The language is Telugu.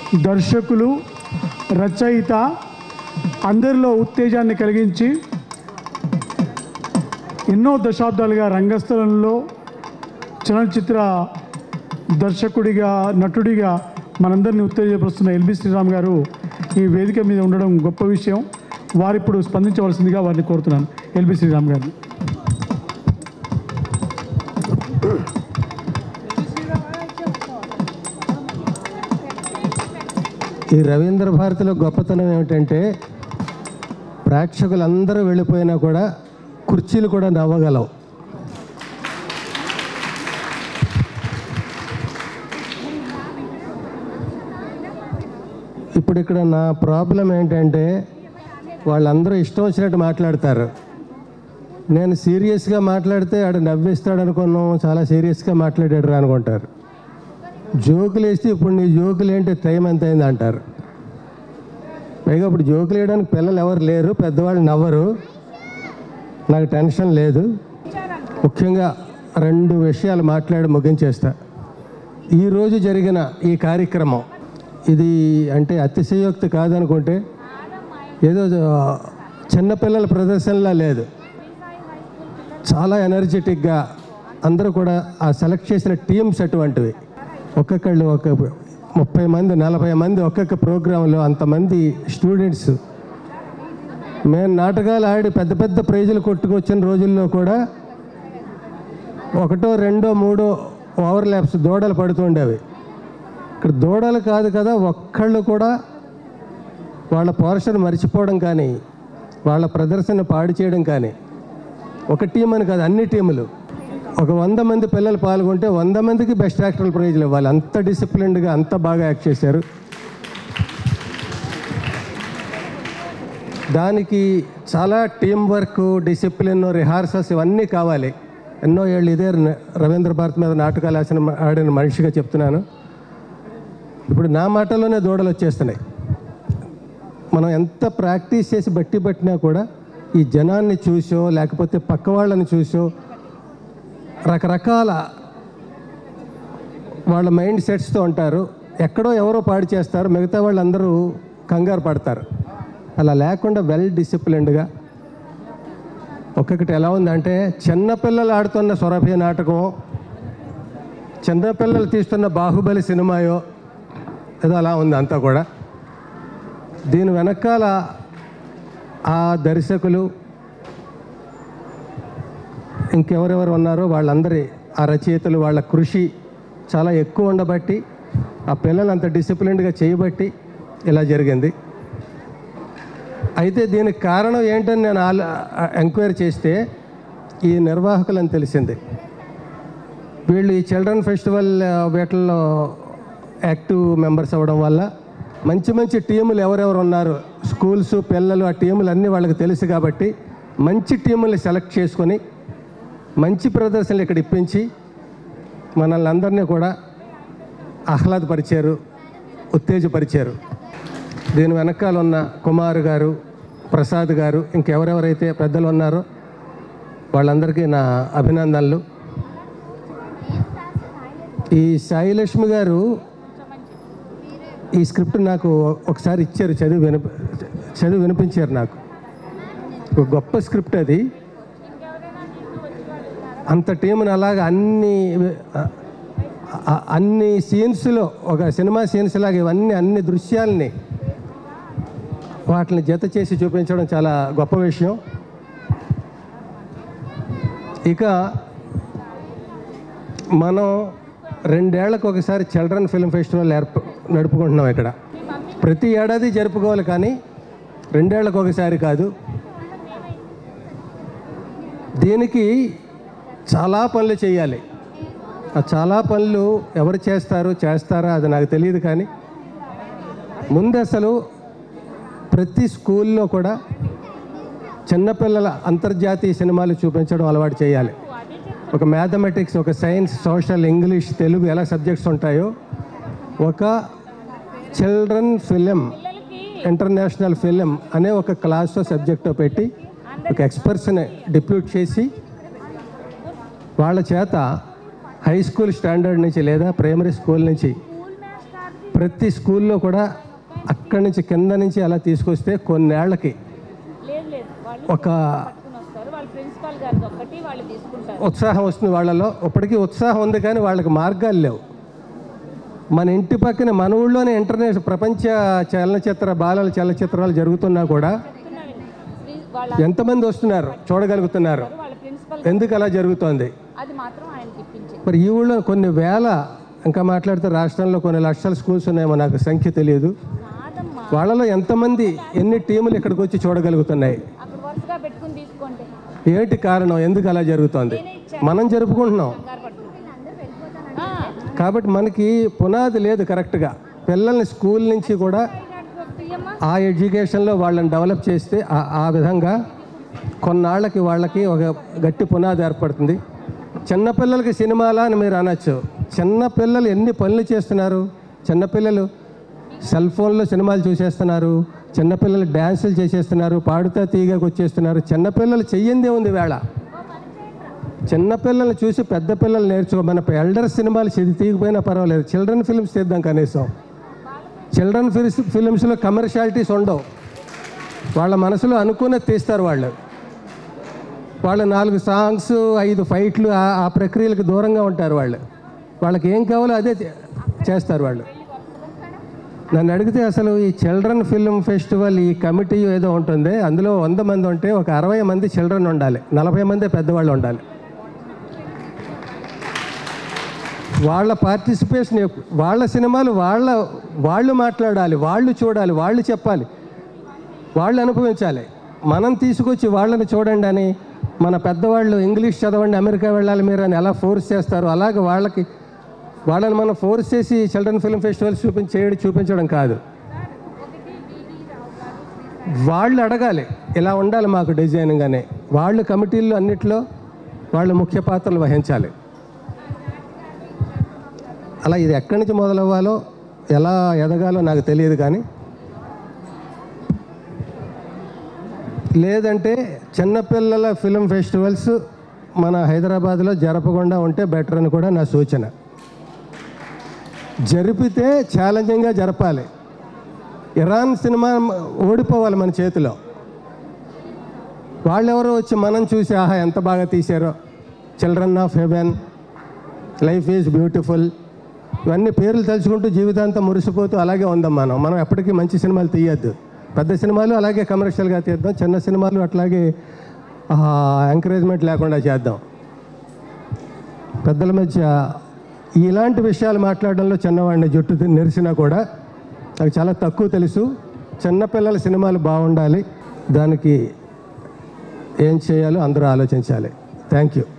దర్శకులు రచయిత అందరిలో ఉత్తేజాన్ని కలిగించి ఎన్నో దశాబ్దాలుగా రంగస్థలంలో చలనచిత్ర దర్శకుడిగా నటుడిగా మనందరినీ ఉత్తేజపరుస్తున్న ఎల్బి శ్రీరామ్ గారు ఈ వేదిక మీద ఉండడం గొప్ప విషయం వారిప్పుడు స్పందించవలసిందిగా వారిని కోరుతున్నాను ఎల్బి శ్రీరామ్ గారిని ఈ రవీంద్ర భారతిలో గొప్పతనం ఏమిటంటే ప్రేక్షకులందరూ వెళ్ళిపోయినా కూడా కుర్చీలు కూడా నవ్వగలవు ఇప్పుడు ఇక్కడ నా ప్రాబ్లం ఏంటంటే వాళ్ళందరూ ఇష్టం వచ్చినట్టు మాట్లాడతారు నేను సీరియస్గా మాట్లాడితే ఆడు నవ్విస్తాడు అనుకున్నాం చాలా సీరియస్గా మాట్లాడాడు రా అనుకుంటారు జోకులు వేస్తే ఇప్పుడు నీ జోకులు ఏంటి టైం ఎంత అయింది అంటారు పైగా ఇప్పుడు జోకులు వేయడానికి పిల్లలు ఎవరు లేరు పెద్దవాళ్ళు నవ్వరు నాకు టెన్షన్ లేదు ముఖ్యంగా రెండు విషయాలు మాట్లాడి ముగించేస్తా ఈరోజు జరిగిన ఈ కార్యక్రమం ఇది అంటే అతిశయోక్తి కాదనుకుంటే ఏదో చిన్నపిల్లల ప్రదర్శనలా లేదు చాలా ఎనర్జెటిక్గా అందరూ కూడా ఆ సెలెక్ట్ చేసిన టీమ్స్ అటువంటివి ఒక్కొక్కళ్ళు ఒక ముప్పై మంది నలభై మంది ఒక్కొక్క ప్రోగ్రాంలో అంతమంది స్టూడెంట్స్ మేము నాటకాలు ఆడి పెద్ద పెద్ద ప్రైజులు కొట్టుకొచ్చిన రోజుల్లో కూడా ఒకటో రెండో మూడో ఓవర్ ల్యాప్స్ దూడలు పడుతుండేవి ఇక్కడ దూడలు కాదు కదా ఒక్కళ్ళు కూడా వాళ్ళ పోర్షన్ మర్చిపోవడం కానీ వాళ్ళ ప్రదర్శన పాడు చేయడం కానీ ఒక టీం అని కాదు అన్ని టీములు ఒక వంద మంది పిల్లలు పాల్గొంటే వంద మందికి బెస్ట్ యాక్టర్ ప్రైజ్లు ఇవ్వాలి అంత డిసిప్లిన్డ్గా అంత బాగా యాక్ట్ చేశారు దానికి చాలా టీం వర్క్ డిసిప్లిన్ రిహార్సల్స్ ఇవన్నీ కావాలి ఎన్నో ఏళ్ళు ఇదే రవీంద్ర భారత్ మీద నాటకాలు వేసిన ఆడిన మనిషిగా చెప్తున్నాను ఇప్పుడు నా మాటలోనే దూడలు వచ్చేస్తున్నాయి మనం ఎంత ప్రాక్టీస్ చేసి బట్టి పట్టినా కూడా ఈ జనాన్ని చూసో లేకపోతే పక్క వాళ్ళని చూసో రకరకాల వాళ్ళ మైండ్ సెట్స్తో ఉంటారు ఎక్కడో ఎవరో పాడు చేస్తారు మిగతా వాళ్ళందరూ కంగారు పడతారు అలా లేకుండా వెల్ డిసిప్లిన్డ్గా ఒక్కొక్కటి ఎలా ఉందంటే చిన్నపిల్లలు ఆడుతున్న సొరభి నాటకం చిన్నపిల్లలు తీస్తున్న బాహుబలి సినిమాయో ఏదో అలా ఉంది అంతా కూడా దీని వెనకాల ఆ దర్శకులు ఇంకెవరెవరు ఉన్నారో వాళ్ళందరి ఆ రచయితలు వాళ్ళ కృషి చాలా ఎక్కువ ఉండబట్టి ఆ పిల్లలు అంత డిసిప్లిన్డ్గా చేయబట్టి ఇలా జరిగింది అయితే దీనికి కారణం ఏంటని నేను ఆలో ఎంక్వైరీ చేస్తే ఈ నిర్వాహకులని తెలిసింది వీళ్ళు ఈ చిల్డ్రన్ ఫెస్టివల్ ఆ, వీటిల్లో యాక్టివ్ మెంబర్స్ అవ్వడం వల్ల మంచి మంచి టీములు ఎవరెవరు ఉన్నారు స్కూల్స్ పిల్లలు ఆ టీములు అన్నీ వాళ్ళకి తెలుసు కాబట్టి మంచి టీముల్ని సెలెక్ట్ చేసుకొని మంచి ప్రదర్శనలు ఇక్కడ ఇప్పించి మనల్ని అందరినీ కూడా ఆహ్లాదపరిచారు ఉత్తేజపరిచారు దీని వెనకాల ఉన్న కుమార్ గారు ప్రసాద్ గారు ఇంకెవరెవరైతే పెద్దలు ఉన్నారో వాళ్ళందరికీ నా అభినందనలు ఈ సాయిలక్ష్మి గారు ఈ స్క్రిప్ట్ నాకు ఒకసారి ఇచ్చారు చదివి వినిప చదివి వినిపించారు నాకు ఒక గొప్ప స్క్రిప్ట్ అది అంత టీంని అలాగా అన్ని ఆ- ఆ- అన్ని సీన్స్లో ఒక సినిమా సీన్స్ లాగా ఇవన్నీ అన్ని దృశ్యాలని వాటిని జత చేసి చూపించడం చాలా గొప్ప విషయం ఇక మనం రెండేళ్లకు ఒకసారి చిల్డ్రన్ ఫిల్మ్ ఫెస్టివల్ ఏర్ప నడుపుకుంటున్నాం ఇక్కడ ప్రతి ఏడాది జరుపుకోవాలి కానీ రెండేళ్లకు ఒకసారి కాదు దీనికి చాలా పనులు చేయాలి ఆ చాలా పనులు ఎవరు చేస్తారు చేస్తారా అది నాకు తెలియదు కానీ ముందు అసలు ప్రతి స్కూల్లో కూడా చిన్నపిల్లల అంతర్జాతీయ సినిమాలు చూపించడం అలవాటు చేయాలి ఒక మ్యాథమెటిక్స్ ఒక సైన్స్ సోషల్ ఇంగ్లీష్ తెలుగు ఎలా సబ్జెక్ట్స్ ఉంటాయో ఒక చిల్డ్రన్ ఫిలిం ఇంటర్నేషనల్ ఫిలిం అనే ఒక క్లాస్లో సబ్జెక్టు పెట్టి ఒక ఎక్స్పర్ట్స్ని డిప్యూట్ చేసి వాళ్ళ చేత హై స్కూల్ స్టాండర్డ్ నుంచి లేదా ప్రైమరీ స్కూల్ నుంచి ప్రతి స్కూల్లో కూడా అక్కడి నుంచి కింద నుంచి అలా తీసుకొస్తే కొన్నేళ్లకి లేదు లేదు వాళ్ళు ఒక పట్టుకుని వస్తారు వాళ్ళ ప్రిన్సిపాల్ గారిది ఒక్కటి వాళ్ళు తీసుకుంటారు ఉత్సాహం వస్తుంది వాళ్ళలో ఇప్పటికీ ఉత్సాహం ఉంది కానీ వాళ్ళకి మార్గాలు లేవు మన ఇంటి పక్కన మన ఊళ్ళోనే ఇంటర్నేషనల్ ప్రపంచ చలనచిత్ర బాలల చలనచిత్రాలు జరుగుతున్నా కూడా ప్రి- వాళ్ళ ఎంతమంది వస్తున్నారు చూడగలుగుతున్నారు వాళ్ళ ప్రిన్సిపల్ ఎందుకు అలా జరుగుతోంది అది మాత్రం ఆయనకి ఇప్పించింది మరి ఈ ఊళ్ళో కొన్ని వేల ఇంకా మాట్లాడితే రాష్ట్రంలో కొన్ని లక్షల స్కూల్స్ ఉన్నాయేమో నాకు సంఖ్య తెలియదు కాదమ్మా వాళ్ళలో ఎంతమంది ఎన్ని టీములు ఇక్కడికి వచ్చి చూడగలుగుతున్నాయి అక్కడ వరుసగా పెట్టుకుని తీసుకోండి ఏంటి కారణం ఎందుకు అలా జరుగుతోంది మనం జరుపుకుంటున్నాం కంగారు పడుతుంది కాబట్టి మనకి పునాది లేదు కరెక్ట్గా పిల్లల్ని స్కూల్ నుంచి కూడా తీయమ్మా ఆ ఎడ్యుకేషన్లో వాళ్ళని డెవలప్ చేస్తే ఆ- ఆ విధంగా కొన్నాళ్ళకి వాళ్ళకి ఒక గట్టి పునాది ఏర్పడుతుంది చిన్నపిల్లలకి సినిమాలా అని మీరు అనొచ్చు చిన్నపిల్లలు ఎన్ని పనులు చేస్తున్నారు చిన్నపిల్లలు సెల్ ఫోన్లో సినిమాలు చూసేస్తున్నారు చిన్నపిల్లలు డ్యాన్సులు చేసేస్తున్నారు పాడుతా తీగకు వచ్చేస్తున్నారు చిన్నపిల్లలు చెయ్యిందే ఉంది వేళ చిన్నపిల్లల్ని చూసి పెద్ద పిల్లలు నేర్చుకో మన ఎల్డర్ సినిమాలు చెది తీయకపోయినా పర్వాలేదు చిల్డ్రన్ ఫిల్మ్స్ తీద్దాం కనీసం చిల్డ్రన్ ఫిల్మ్స్ ఫిలిమ్స్లో కమర్షియాలిటీస్ ఉండవు వాళ్ళ మనసులో అనుకునే తీస్తారు వాళ్ళు వాళ్ళు నాలుగు సాంగ్స్ ఐదు ఫైట్లు ఆ- ఆ ప్రక్రియలకు దూరంగా ఉంటారు వాళ్ళు వాళ్ళకి ఏం కావాలో అదే చే- చేస్తారు వాళ్ళు నన్ను అడిగితే అసలు ఈ చిల్డ్రన్ ఫిల్మ్ ఫెస్టివల్ ఈ కమిటీ ఏదో ఉంటుంది అందులో వంద మంది ఉంటే ఒక అరవై మంది చిల్డ్రన్ ఉండాలి నలభై మంది పెద్దవాళ్ళు ఉండాలి వాళ్ళ పార్టిసిపేషన్ ఎక్కు- వాళ్ళ సినిమాలు వాళ్ళ వాళ్ళు మాట్లాడాలి వాళ్ళు చూడాలి వాళ్ళు చెప్పాలి వాళ్ళు అనుభవించాలి మనం తీసుకొచ్చి వాళ్ళని చూడండి అని మన పెద్దవాళ్ళు ఇంగ్లీష్ చదవండి అమెరికా వెళ్ళాలి మీరు అని ఎలా ఫోర్స్ చేస్తారు అలాగే వాళ్ళకి వాళ్ళని మనం ఫోర్స్ చేసి చిల్డ్రన్ ఫిల్మ్ ఫెస్టివల్స్ చూపించి చేయడం చూపించడం కాదు వాళ్ళు అడగాలి ఇలా ఉండాలి మాకు డిజైనింగ్ అని వాళ్ళు కమిటీల్లో అన్నిట్లో వాళ్ళు ముఖ్య పాత్రలు వహించాలి అలా ఇది ఎక్కడి నుంచి మొదలవ్వాలో ఎలా ఎదగాలో నాకు తెలియదు కానీ లేదంటే చిన్నపిల్లల ఫిలిం ఫెస్టివల్స్ మన హైదరాబాద్లో జరపకుండా ఉంటే బెటర్ అని కూడా నా సూచన జరిపితే ఛాలెంజింగ్గా జరపాలి ఇరాన్ సినిమా ఓడిపోవాలి మన చేతిలో వాళ్ళెవరో వచ్చి మనం చూసి ఆహా ఎంత బాగా తీశారో children of heaven life is beautiful ఇవన్నీ పేర్లు తలుచుకుంటూ జీవితాంతం మురిసిపోతూ అలాగే ఉందాం మనం మనం ఎప్పటికీ మంచి సినిమాలు తీయద్దు పెద్ద సినిమాలు అలాగే కమర్షియల్గా తీద్దాం చిన్న సినిమాలు అట్లాగే ఎంకరేజ్మెంట్ లేకుండా చేద్దాం పెద్దల మధ్య ఇలాంటి విషయాలు మాట్లాడడంలో చిన్నవాడిని జుట్టు తి- నెరిసినా కూడా నాకు చాలా తక్కువ తెలుసు చిన్నపిల్లల సినిమాలు బాగుండాలి దానికి ఏం చేయాలో అందరూ ఆలోచించాలి థ్యాంక్ యూ